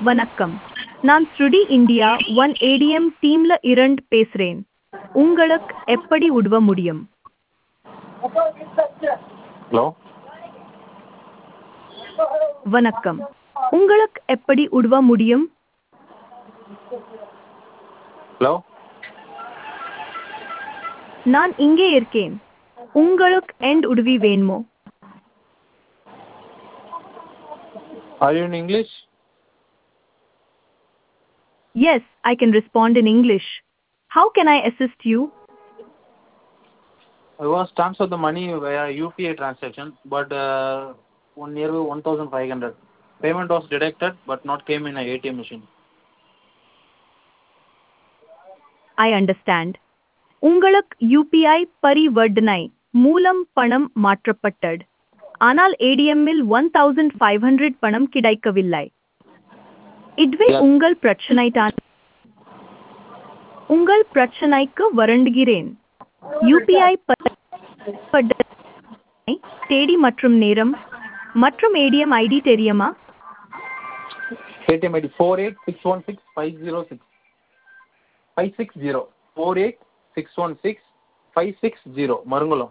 வணக்கம் நான் ஸ்ருடி இந்தியா ஒன் ஏடிஎம் டீம்ல இரண்டு பேசுறேன் உங்களுக்கு எப்படி உதவ முடியும் ஹலோ வணக்கம் உங்களுக்கு எப்படி உதவ முடியும் ஹலோ நான் இங்கே இருக்கேன் உங்களுக்கு எண்ட் உதவி வேணுமோ are you in English Yes, I can respond in English. How can I assist you? I was transfer the money via UPI transaction, but uh, one nearly 1,500. Payment was deducted, but not came in a ATM machine. I understand. உங்களுக்கு UPI பரிவர்த்தனை மூலம் பணம் மாற்றப்பட்டது ஆனால் ஏடிஎம்மில் one thousand five hundred பணம் கிடைக்கவில்லை இதுவே Yes. உங்கள் பிரச்சனை தான் உங்கள் பிரச்சனைக்கு வருந்துகிறேன் யூபிஐ பரிவர்த்தனை தேதி மற்றும் நேரம் மற்றும் ஏடிஎம் ஐடி தெரியுமா ATM ID 486165006. 560. 4861650. Marungalam.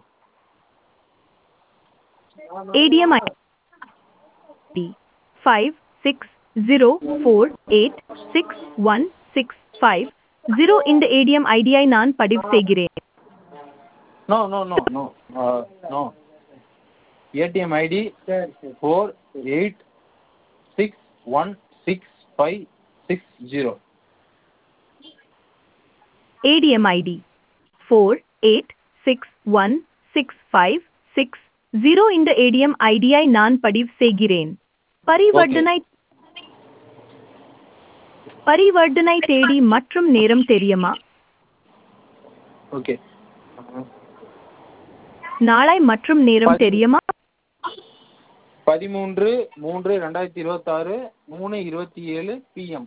ADM ID five six zero four eight six one six five zero இந்த ADM ஐடியை நான் பதிவு செய்கிறேன் No, no, no, no. Uh, no. ATM ID 486165060. ADM ID four eight six one six five six zero இந்த ADM ஐடியை நான் பதிவு செய்கிறேன் பரிவர்த்தனை பரிவர்த்தனை தேதி மற்றும் நேரம் தெரியுமா Okay. நாளை மற்றும் நேரம் பதி- தெரியுமா பதிமூன்று மூன்று ரெண்டாயிரத்தி இருபத்தாறு மூணு இருபத்தி ஏழு பிஎம்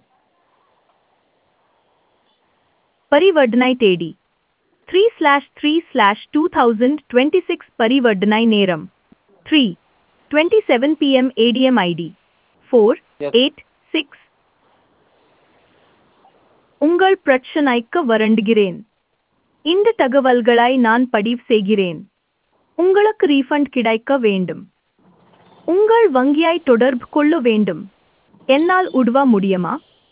பரிவர்த்தனை தேதி three slash three slash two thousand twenty six பரிவர்த்தனை நேரம் three twenty seven PM ATM ID four Yes. Eight six உங்கள் பிரச்சனைக்கு வருந்துகிறேன் இந்த தகவல்களை நான் பதிவு செய்கிறேன் உங்களுக்கு ரீஃபண்ட் கிடைக்க வேண்டும் உங்கள் வங்கியை தொடர்பு கொள்ள வேண்டும் என்னால் உதவ முடியுமா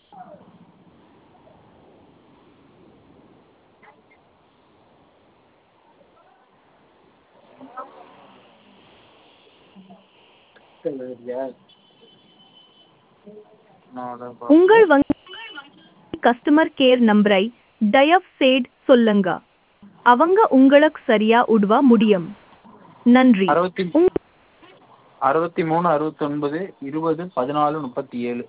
உங்கள் வங்கி கஸ்டமர் கேர் நம்பரை தயவு செய்து சொல்லுங்க அவங்க உங்களுக்கு சரியா உதவ முடியும் நன்றி அறுபத்தி உங்- அறுபத்தி மூணு அறுபத்தொன்பது இருபது பதினாலு முப்பத்தி ஏழு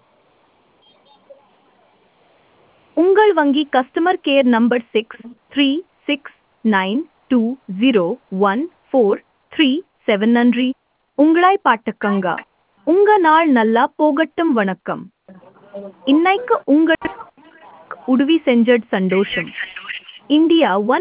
உங்கள் வங்கி customer care number six three six nine two zero one four three seven நன்றி உங்களை பாட்டுக்கங்க உங்க நாள் நல்லா போகட்டும் வணக்கம் இன்னைக்கு உங்கள் உதவி செஞ்சது சந்தோஷம் இந்தியா ஒன்